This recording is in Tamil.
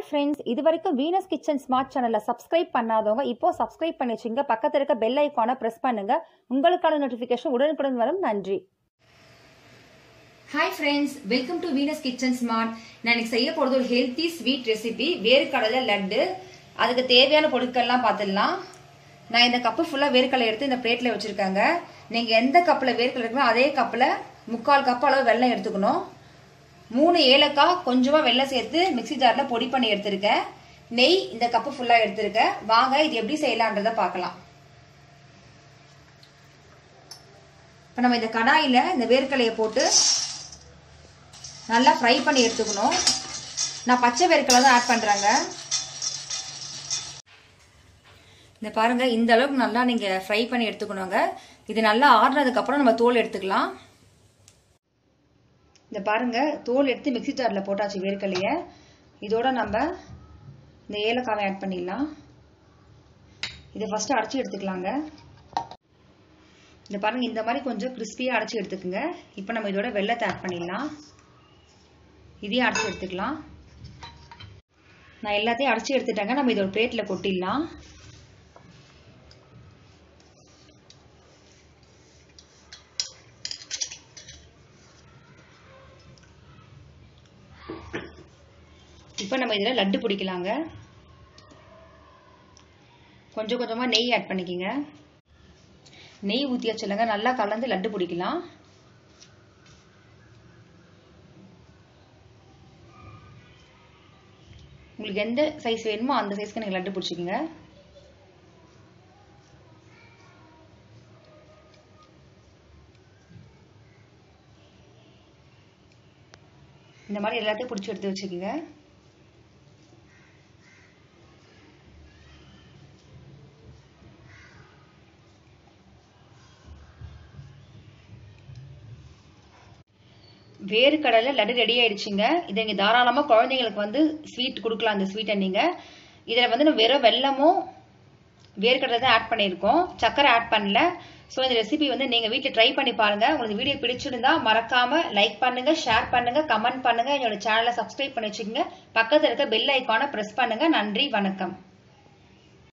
ஃப்ரெண்ட்ஸ் இது வரைக்கும் வீனஸ் கிச்சன் ஸ்மார்ட் சேனலை சப்ஸ்கிரைப் பண்ணாதவங்க இப்போ சப்ஸ்கிரைப் பண்ணி வச்சுங்க பக்கத்தில் இருக்க பெல் ஐக்கானை ப்ரெஸ் பண்ணுங்க உங்களுக்கான நோட்டிஃபிகேஷன் உடனுக்குடன் வரும் நன்றி hi friends welcome to Venus kitchen smart நான் இன்னைக்கு செய்ய போகிறது ஒரு ஹெல்த்தி ஸ்வீட் ரெசிபி வேர்க்கடலை லட்டு அதுக்கு தேவையான பொருட்கள்லாம் பார்த்துடலாம் நான் இந்த கப்பு ஃபுல்லாக வேர்க்கடலை எடுத்து இந்த பிளேட்டில் வச்சுருக்காங்க நீங்கள் எந்த கப்பில் வேர்க்கடலை இருக்குமோ அதே கப்பில் முக்கால் கப் அளவு வெல்லம் எடுத்துக்கணும் மூணு ஏலக்காய் கொஞ்சமாக வெல்லம் சேர்த்து மிக்சி ஜாரில் பொடி பண்ணி எடுத்திருக்கேன் நெய் இந்த கப்பு ஃபுல்லாக எடுத்திருக்கேன் வாங்க இது எப்படி செய்யலான்றதை பார்க்கலாம் இப்போ நம்ம இந்த கடாயில் இந்த வேர்க்கடலையை போட்டு நல்லா ஃப்ரை பண்ணி எடுத்துக்கணும் நான் பச்சை வேர்க்கடலை தான் ஆட் பண்ணுறாங்க இந்த பாருங்க இந்த அளவுக்கு நல்லா நீங்கள் ஃப்ரை பண்ணி எடுத்துக்கணுங்க இது நல்லா ஆறுனதுக்கப்புறம் நம்ம தோல் எடுத்துக்கலாம் இந்த பாருங்க தோல் எடுத்து மிக்சி ஜாரில் போட்டாச்சு வேர்க்கடலையை இதோட நம்ம இந்த ஏலக்காவை ஆட் பண்ணிடலாம் இதை ஃபஸ்ட்டு அடைச்சி எடுத்துக்கலாங்க இந்த பாருங்க இந்த மாதிரி கொஞ்சம் கிறிஸ்பியாக அடைச்சி எடுத்துக்கோங்க இப்போ நம்ம இதோட வெள்ளத்தை ஆட் பண்ணிடலாம் இதையும் அடைச்சி எடுத்துக்கலாம் நான் எல்லாத்தையும் அடைச்சி எடுத்துட்டேங்க நம்ம இதோட பிளேட்டில் கொட்டிடலாம் இப்போ நம்ம இதில் லட்டு பிடிக்கலாங்க கொஞ்சம் கொஞ்சமாக நெய் ஆட் பண்ணிக்கோங்க நெய் ஊற்றி வச்சுலங்க நல்லா கலந்து லட்டு பிடிக்கலாம் உங்களுக்கு எந்த சைஸ் வேணுமோ அந்த சைஸ்க்கு நீங்கள் லட்டு பிடிச்சிக்கோங்க இந்த மாதிரி எல்லாத்தையும் பிடிச்சி எடுத்து வச்சுக்கோங்க வேர்க்கடலை லட்டு ரெடி ஆயிடுச்சுங்க இதை நீங்கள் தாராளமாக குழந்தைங்களுக்கு வந்து ஸ்வீட் கொடுக்கலாம் அந்த ஸ்வீட்டை நீங்கள் இதில் வந்து நம்ம வெறும் வெல்லமும் வேர்க்கடலை தான் ஆட் பண்ணியிருக்கோம் சக்கரை ஆட் பண்ணல ஸோ இந்த ரெசிபி வந்து நீங்கள் வீட்டில் ட்ரை பண்ணி பாருங்கள் உங்களுக்கு வீடியோ பிடிச்சிருந்தா மறக்காமல் லைக் பண்ணுங்கள் ஷேர் பண்ணுங்கள் கமெண்ட் பண்ணுங்கள் என்னோட சேனலை சப்ஸ்கிரைப் பண்ணி வச்சுக்கோங்க பக்கத்தில் இருக்க பெல் ஐக்கானை ப்ரெஸ் பண்ணுங்கள் நன்றி வணக்கம்